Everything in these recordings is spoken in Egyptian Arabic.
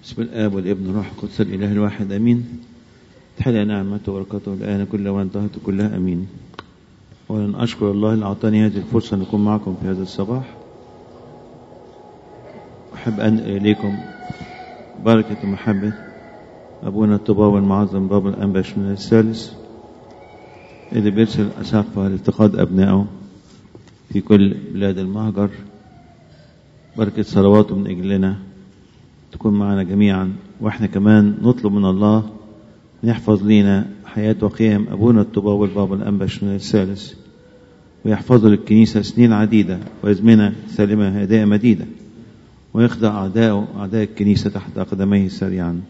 بسم الآب والابن والروح القدس الإله الواحد أمين تحلى نعمته وبركاته الآن كل وانتهت كلها أمين ولن أشكر الله اللي أعطاني هذه الفرصة أن أكون معكم في هذا الصباح أحب أنقل إليكم بركة ومحبة أبونا الطباوي المعظم بابا الأنبش من الثالث اللي بيرسل أساقفة لافتقاد أبنائه في كل بلاد المهجر بركة صلواته من أجلنا تكون معنا جميعا واحنا كمان نطلب من الله ان يحفظ لينا حياة وقيام أبونا الطباوي البابا الأنبش من الثالث ويحفظه للكنيسة سنين عديدة وأزمنة سالمة هادئة مديدة ويخضع أعداءه أعداء الكنيسة تحت أقدميه سريعا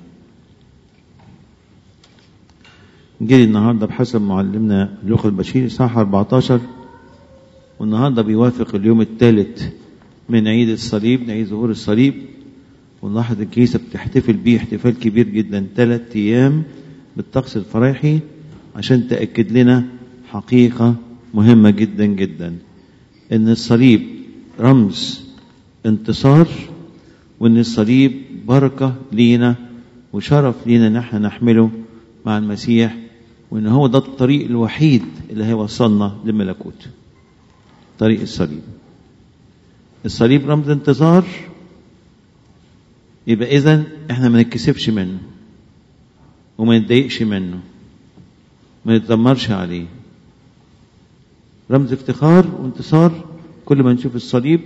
نجري النهاردة بحسب معلمنا لوقا البشير صح 14 والنهاردة بيوافق اليوم الثالث من عيد الصليب عيد ظهور الصليب ونلاحظ الكنيسة بتحتفل بيه احتفال كبير جدا ثلاث أيام بالطقس الفريحي عشان تأكد لنا حقيقة مهمة جدا جدا إن الصليب رمز انتصار وإن الصليب بركة لينا وشرف لينا إن احنا نحمله مع المسيح وإن هو ده الطريق الوحيد اللي هيوصلنا للملكوت طريق الصليب الصليب رمز انتصار يبقى إذا احنا ما نتكسفش منه وما نتضايقش منه ما نتذمرش عليه رمز افتخار وانتصار كل ما نشوف الصليب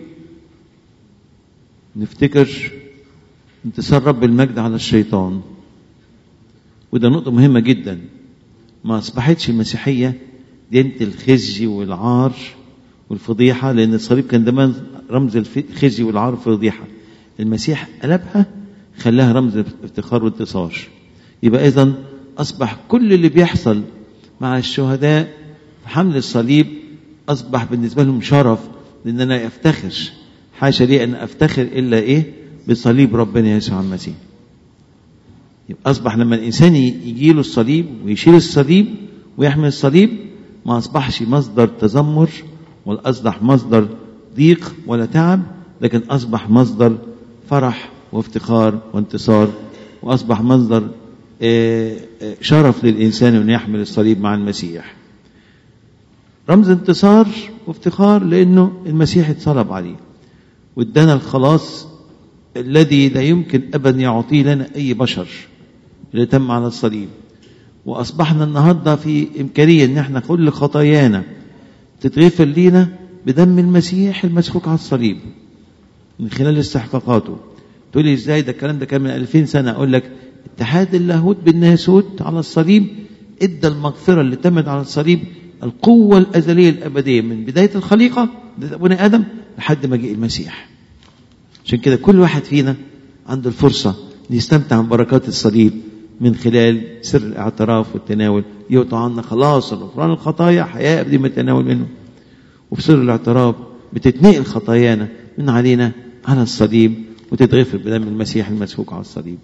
نفتكر انتصار رب المجد على الشيطان وده نقطة مهمة جدا ما أصبحتش المسيحية دينة الخزي والعار والفضيحة لأن الصليب كان دايما رمز الخزي والعار والفضيحة المسيح قلبها خلاها رمز افتخار وانتصار يبقى إذا أصبح كل اللي بيحصل مع الشهداء في حمل الصليب أصبح بالنسبة لهم شرف لأن أنا أفتخر حاشا لي أن أفتخر إلا إيه بصليب ربنا يسوع المسيح يبقى أصبح لما الإنسان يجي له الصليب ويشيل الصليب ويحمل الصليب ما أصبحش مصدر تذمر ولا أصبح مصدر ضيق ولا تعب لكن أصبح مصدر فرح وافتخار وانتصار وأصبح مصدر شرف للإنسان أن يحمل الصليب مع المسيح رمز انتصار وافتخار لأنه المسيح اتصلب عليه وادانا الخلاص الذي لا يمكن أبدا يعطيه لنا أي بشر اللي تم على الصليب وأصبحنا النهاردة في إمكانية أن احنا كل خطايانا تتغفر لينا بدم المسيح المسفوك على الصليب من خلال استحقاقاته تقول لي ازاي ده الكلام ده كان من 2000 سنة أقول لك اتحاد اللاهوت بالناسوت على الصليب ادى المغفرة اللي تمت على الصليب القوة الأزلية الأبدية من بداية الخليقة بداية أبونا آدم لحد مجيء المسيح عشان كده كل واحد فينا عنده الفرصة يستمتع ببركات الصليب من خلال سر الاعتراف والتناول يعطى عنا خلاص غفران الخطايا حياة أبدي ما تناول منه وفي سر الاعتراف بتتنقل خطايانا من علينا على الصليب وتتغفر بدم المسيح المسفوك على الصليب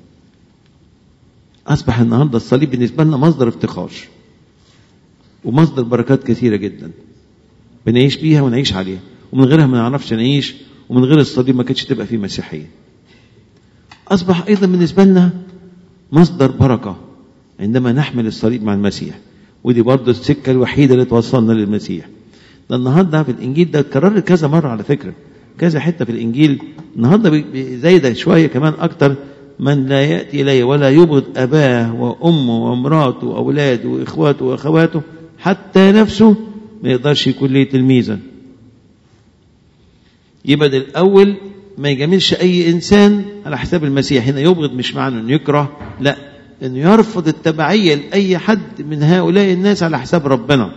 أصبح النهاردة الصليب بالنسبة لنا مصدر افتخار ومصدر بركات كثيرة جدا بنعيش بيها ونعيش عليها ومن غيرها ما نعرفش نعيش ومن غير الصليب ما كانتش تبقى في مسيحية أصبح أيضا بالنسبة لنا مصدر بركة عندما نحمل الصليب مع المسيح ودي برضه السكة الوحيدة اللي توصلنا للمسيح ده النهاردة في الإنجيل ده اتكرر كذا مرة على فكرة كذا حتة في الإنجيل النهاردة زايدة شوية كمان أكتر من لا يأتي إلي ولا يبغض أباه وأمه وامراته وأولاده وإخواته وأخواته حتى نفسه ما يقدرش يكون ليه تلميذا يبقى الأول ما يجاملش أي إنسان على حساب المسيح هنا يبغض مش معنى أنه يكره لا أنه يرفض التبعية لأي حد من هؤلاء الناس على حساب ربنا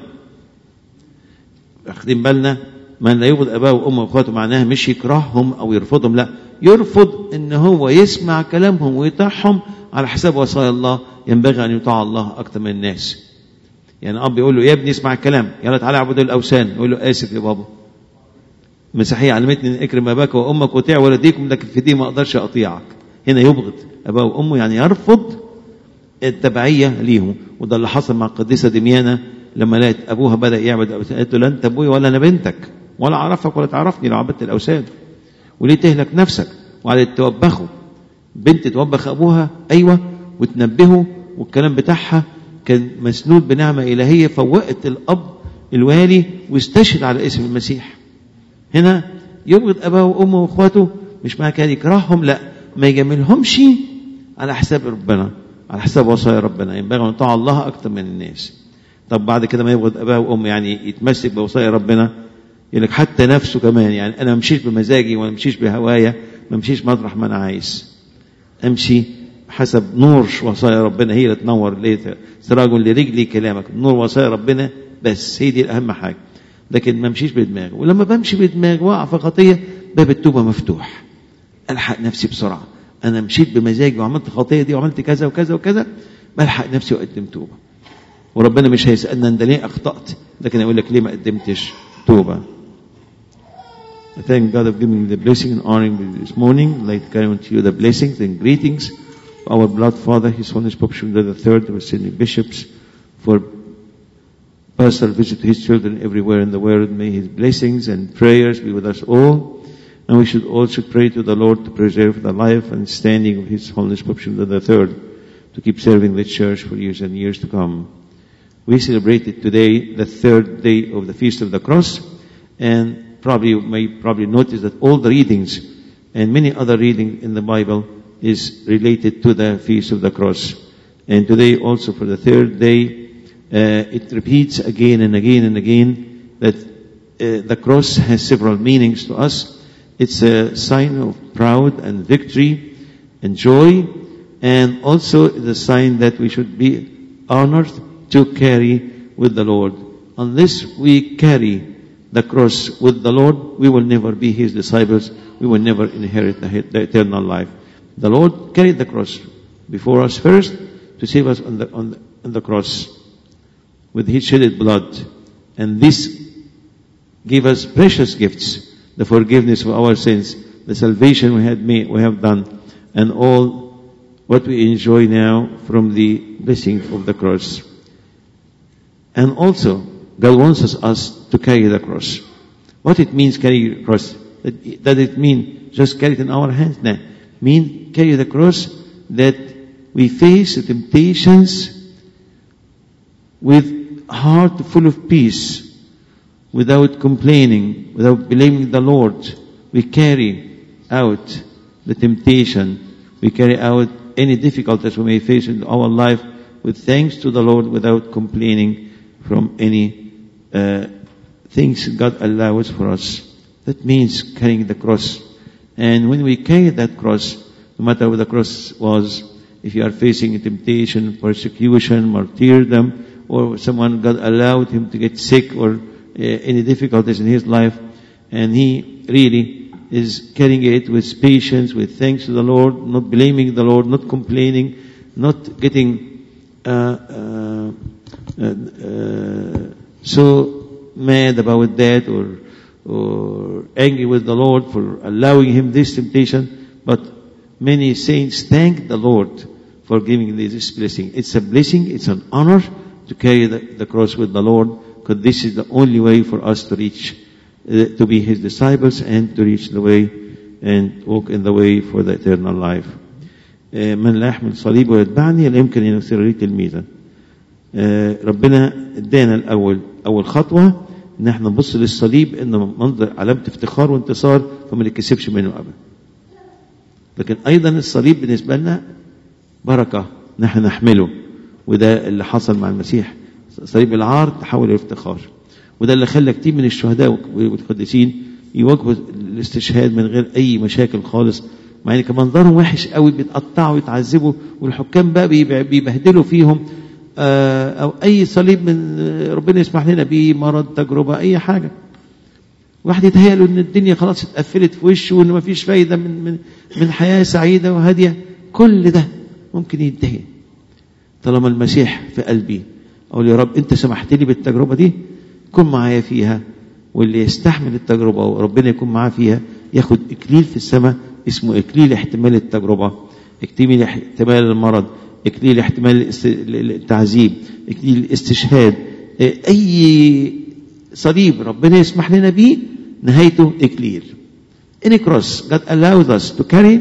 واخدين بالنا من لا يبغض أباه وأمه وأخواته معناها مش يكرههم أو يرفضهم لا يرفض أن هو يسمع كلامهم ويطيعهم على حساب وصايا الله ينبغي أن يطاع الله أكثر من الناس يعني أب يقول له يا ابني اسمع الكلام يلا تعالى اعبد الأوثان يقول له آسف يا بابا المسيحية علمتني أن اكرم أباك وأمك وطيع والديكم لكن في دي ما أقدرش أطيعك هنا يبغض أباه وأمه يعني يرفض التبعية ليهم وده اللي حصل مع القديسة دميانة لما لقت أبوها بدأ يعبد أوثان قالت له لا أنت أبوي ولا أنا بنتك ولا أعرفك ولا تعرفني لو عبدت الأوثان وليه تهلك نفسك وعلى توبخه بنت توبخ ابوها ايوه وتنبهه والكلام بتاعها كان مسنود بنعمه الهيه فوقت الاب الوالي واستشهد على اسم المسيح هنا يبغض اباه وامه واخواته مش معنى كده يكرههم لا ما يجاملهمش على حساب ربنا على حساب وصايا ربنا ينبغي ان نطاع الله اكتر من الناس طب بعد كده ما يبغض اباه وامه يعني يتمسك بوصايا ربنا يقول لك حتى نفسه كمان يعني انا ما امشيش بمزاجي وما امشيش بهوايا ما امشيش مطرح ما انا عايز امشي حسب نور وصايا ربنا هي اللي تنور ليه سراج لرجلي كلامك نور وصايا ربنا بس هي دي الاهم حاجه لكن ما امشيش بدماغي ولما بمشي بدماغي واقع في خطيه باب التوبه مفتوح الحق نفسي بسرعه انا مشيت بمزاجي وعملت خطيه دي وعملت كذا وكذا وكذا بلحق نفسي واقدم توبه وربنا مش هيسالنا انت ليه اخطات لكن يقول لك ليه ما قدمتش توبه I thank God of giving me the blessing and honoring me this morning. Like to carry to you the blessings and greetings of our blood father, His Holiness Pope Shenouda III, our senior bishops, for personal visit to his children everywhere in the world. May his blessings and prayers be with us all. And we should also pray to the Lord to preserve the life and standing of His Holiness Pope Shenouda III to keep serving the church for years and years to come. We celebrated today the third day of the Feast of the Cross and probably you may probably notice that all the readings and many other reading in the Bible is related to the Feast of the Cross. And today also for the third day, uh, it repeats again and again and again that uh, the cross has several meanings to us. It's a sign of proud and victory and joy, and also the sign that we should be honored to carry with the Lord. Unless we carry the cross with the Lord, we will never be His disciples. We will never inherit the, the eternal life. The Lord carried the cross before us first to save us on the, on the, on the cross with His shedded blood. And this gave us precious gifts, the forgiveness of our sins, the salvation we had made, we have done, and all what we enjoy now from the blessing of the cross. And also, God wants us, us to carry the cross. What it means carry the cross? Does it mean just carry it in our hands? No. Mean carry the cross that we face the temptations with heart full of peace, without complaining, without blaming the Lord. We carry out the temptation. We carry out any difficulties we may face in our life with thanks to the Lord without complaining from any uh, things God allows for us. That means carrying the cross. And when we carry that cross, no matter what the cross was, if you are facing a temptation, persecution, martyrdom, or someone God allowed him to get sick or uh, any difficulties in his life, and he really is carrying it with patience, with thanks to the Lord, not blaming the Lord, not complaining, not getting uh, uh, uh, so mad about that or or angry with the Lord for allowing him this temptation, but many saints thank the Lord for giving this blessing. It's a blessing, it's an honor to carry the, the cross with the Lord, because this is the only way for us to reach, uh, to be His disciples and to reach the way and walk in the way for the eternal life. uh, من لا يحمل صليب ويتبعني لا يمكن أن يصير لي تلميذا. آه، ربنا ادانا الأول أول خطوة إن احنا نبص للصليب إنه منظر علامة افتخار وانتصار فما نتكسبش منه أبدا. لكن أيضا الصليب بالنسبة لنا بركة نحن نحمله وده اللي حصل مع المسيح صليب العار تحول إلى افتخار وده اللي خلى كتير من الشهداء والقديسين يواجهوا الاستشهاد من غير أي مشاكل خالص مع ان كان منظرهم وحش قوي بيتقطعوا ويتعذبوا والحكام بقى بيبع- بيبهدلوا فيهم آه، او اي صليب من آه، ربنا يسمح لنا بيه مرض تجربه اي حاجه واحد يتهيأ ان الدنيا خلاص اتقفلت في وشه وان مفيش فايده من من من حياه سعيده وهاديه كل ده ممكن ينتهي طالما المسيح في قلبي اقول يا رب انت سمحت لي بالتجربه دي كن معايا فيها واللي يستحمل التجربه وربنا يكون معاه فيها ياخد اكليل في السماء اسمه اكليل احتمال التجربه اكليل احتمال المرض اكليل احتمال الاست- التعذيب اكليل الاستشهاد اه، اي صليب ربنا يسمح لنا بيه نهايته اكليل Any cross God allowed us to carry,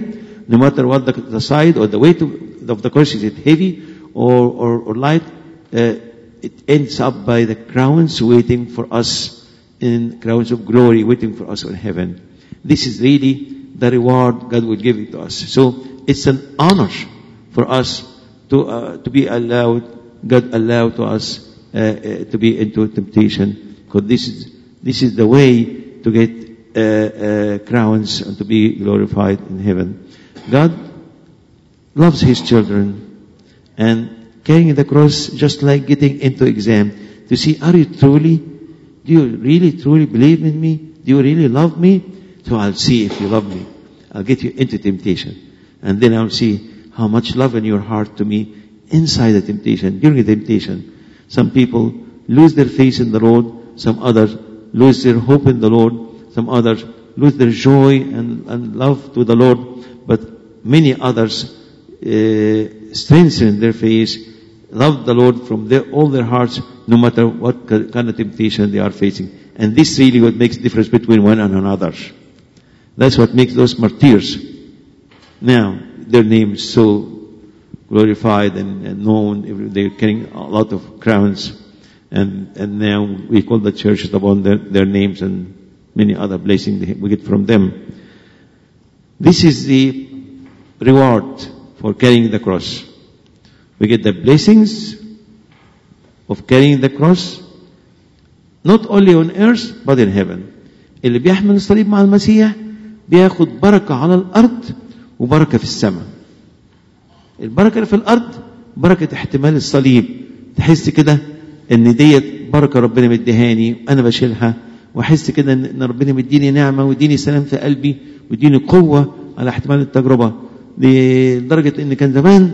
no matter what the, the side or the weight of, of the cross is it heavy or, or, or light, uh, it ends up by the crowns waiting for us in crowns of glory waiting for us in heaven. This is really the reward God will give it to us. So it's an honor for us to uh, to be allowed, God allowed to us uh, uh, to be into temptation, because this is this is the way to get uh, uh, crowns and to be glorified in heaven. God loves His children, and carrying the cross just like getting into exam to see are you truly, do you really truly believe in me? Do you really love me? So I'll see if you love me. I'll get you into temptation. And then I'll see how much love in your heart to me inside the temptation, during the temptation. Some people lose their faith in the Lord. Some others lose their hope in the Lord. Some others lose their joy and, and love to the Lord. But many others uh, strengthen their faith, love the Lord from their, all their hearts, no matter what kind of temptation they are facing. And this really what makes difference between one and another. That's what makes those martyrs. Now, their names so glorified and, and known. They're carrying a lot of crowns. And, and now we call the churches upon their, their names and many other blessings we get from them. This is the reward for carrying the cross. We get the blessings of carrying the cross not only on earth but in heaven. اللي بيحمل الصليب مع المسيح بياخد بركة على الأرض وبركة في السماء البركة اللي في الأرض بركة احتمال الصليب تحس كده ان ديت بركة ربنا مديهاني أنا بشيلها واحس كده ان ربنا مديني نعمة ويديني سلام في قلبي ويديني قوة على احتمال التجربة لدرجة ان كان زمان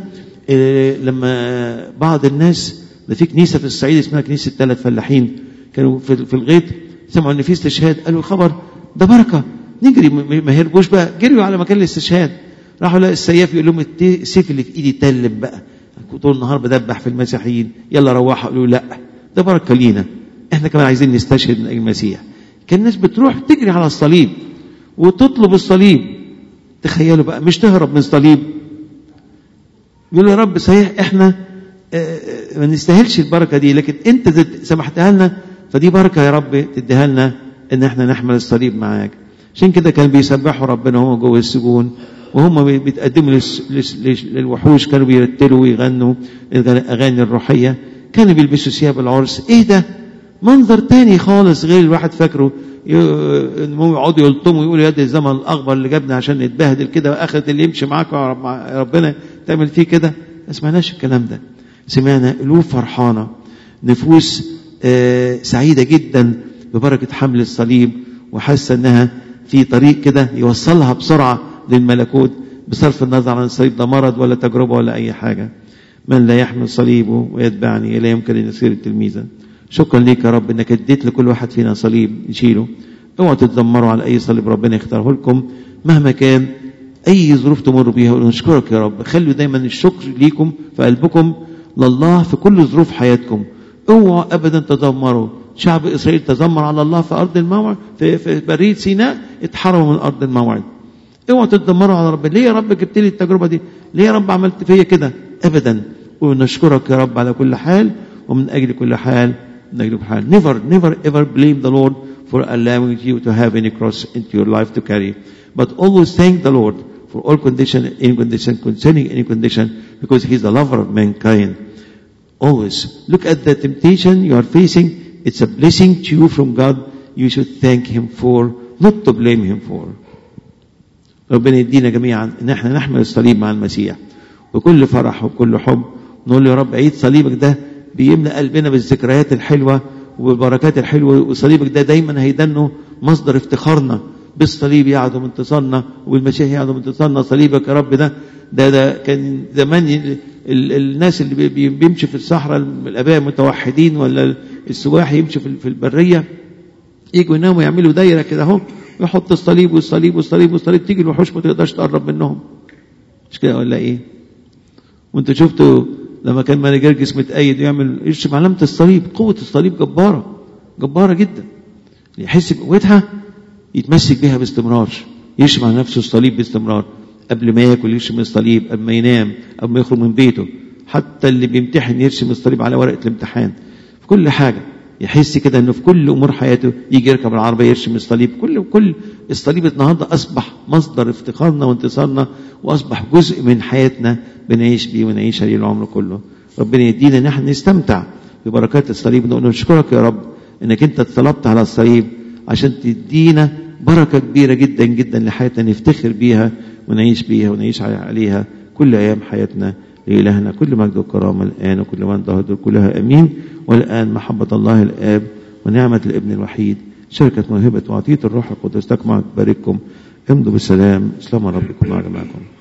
لما بعض الناس ده في كنيسة في الصعيد اسمها كنيسة ثلاث فلاحين كانوا في الغيط سمعوا ان في استشهاد قالوا الخبر ده بركة نجري ما هربوش بقى جريوا على مكان الاستشهاد راحوا لقى السياف يقول لهم السيف اللي في ايدي تلم بقى طول النهار بدبح في المسيحيين يلا روحوا قالوا لا ده بركه لينا احنا كمان عايزين نستشهد من اجل المسيح كان الناس بتروح تجري على الصليب وتطلب الصليب تخيلوا بقى مش تهرب من الصليب يقول يا رب صحيح احنا ما نستاهلش البركه دي لكن انت سمحتها لنا فدي بركه يا رب تديها لنا ان احنا نحمل الصليب معاك عشان كده كان بيسبحوا ربنا وهم جوه السجون وهم بيتقدموا للوحوش كانوا بيرتلوا ويغنوا الاغاني الروحيه كانوا بيلبسوا ثياب العرس ايه ده منظر تاني خالص غير الواحد فاكره المهم يقعدوا يلطموا يقولوا يا دي الزمن الاخضر اللي جابنا عشان نتبهدل كده واخرة اللي يمشي معاك ربنا تعمل فيه كده ما سمعناش الكلام ده سمعنا قلوب فرحانه نفوس آه سعيده جدا ببركه حمل الصليب وحاسه انها في طريق كده يوصلها بسرعه للملكوت بصرف النظر عن الصليب ده مرض ولا تجربه ولا اي حاجه من لا يحمل صليبه ويتبعني لا يمكن ان يصير تلميذا شكرا ليك يا رب انك اديت لكل واحد فينا صليب نشيله اوعوا تتذمروا على اي صليب ربنا يختاره لكم مهما كان اي ظروف تمر بيها نشكرك يا رب خلوا دايما الشكر ليكم في قلبكم لله في كل ظروف حياتكم اوعوا ابدا تذمروا شعب اسرائيل تذمر على الله في ارض الموعد في, في بريه سيناء اتحرموا من ارض الموعد اوعوا تتذمروا على رب ليه يا رب جبت لي التجربه دي ليه يا رب عملت فيا كده ابدا ونشكرك يا رب على كل حال ومن اجل كل حال من اجل كل حال never never ever blame the Lord for allowing you to have any cross into your life to carry but always thank the Lord for all condition any condition concerning any condition because he is the lover of mankind always look at the temptation you are facing it's a blessing to you from God you should thank him for not to blame him for ربنا يدينا جميعا ان احنا نحمل الصليب مع المسيح بكل فرح وبكل حب نقول له يا رب عيد صليبك ده بيملأ قلبنا بالذكريات الحلوة وبالبركات الحلوة وصليبك ده دايما هيدنه مصدر افتخارنا بالصليب يعدم انتصارنا وبالمسيح يعدم انتصارنا صليبك يا رب ده ده ده كان زمان ال ال الناس اللي بي بيمشي في الصحراء الاباء المتوحدين ولا السواح يمشي في, في البريه يجوا يناموا يعملوا دايره كده اهو ويحط الصليب والصليب والصليب والصليب تيجي الوحوش ما تقدرش تقرب منهم مش كده ولا ايه؟ وانتوا شفتوا لما كان مالك جرجس متأيد يعمل يرسم علامة الصليب قوة الصليب جبارة جبارة جدا يحس بقوتها يتمسك بها باستمرار يرسم على نفسه الصليب باستمرار قبل ما ياكل يرسم الصليب قبل ما ينام قبل ما يخرج من بيته حتى اللي بيمتحن يرسم الصليب على ورقه الامتحان في كل حاجه يحس كده انه في كل امور حياته يجي يركب العربيه يرسم الصليب كل كل الصليب النهارده اصبح مصدر افتخارنا وانتصارنا واصبح جزء من حياتنا بنعيش بيه ونعيش عليه العمر كله ربنا يدينا ان احنا نستمتع ببركات الصليب نقول نشكرك يا رب انك انت اتصلبت على الصليب عشان تدينا بركه كبيره جدا جدا لحياتنا نفتخر بيها ونعيش بيها ونعيش عليها كل ايام حياتنا لإلهنا كل مجد وكرامة الآن وكل من ظهر كلها أمين والآن محبة الله الآب ونعمة الابن الوحيد شركة موهبة وعطية الروح القدس تكمع تبارككم امضوا بالسلام اسلام ربكم مع جماعكم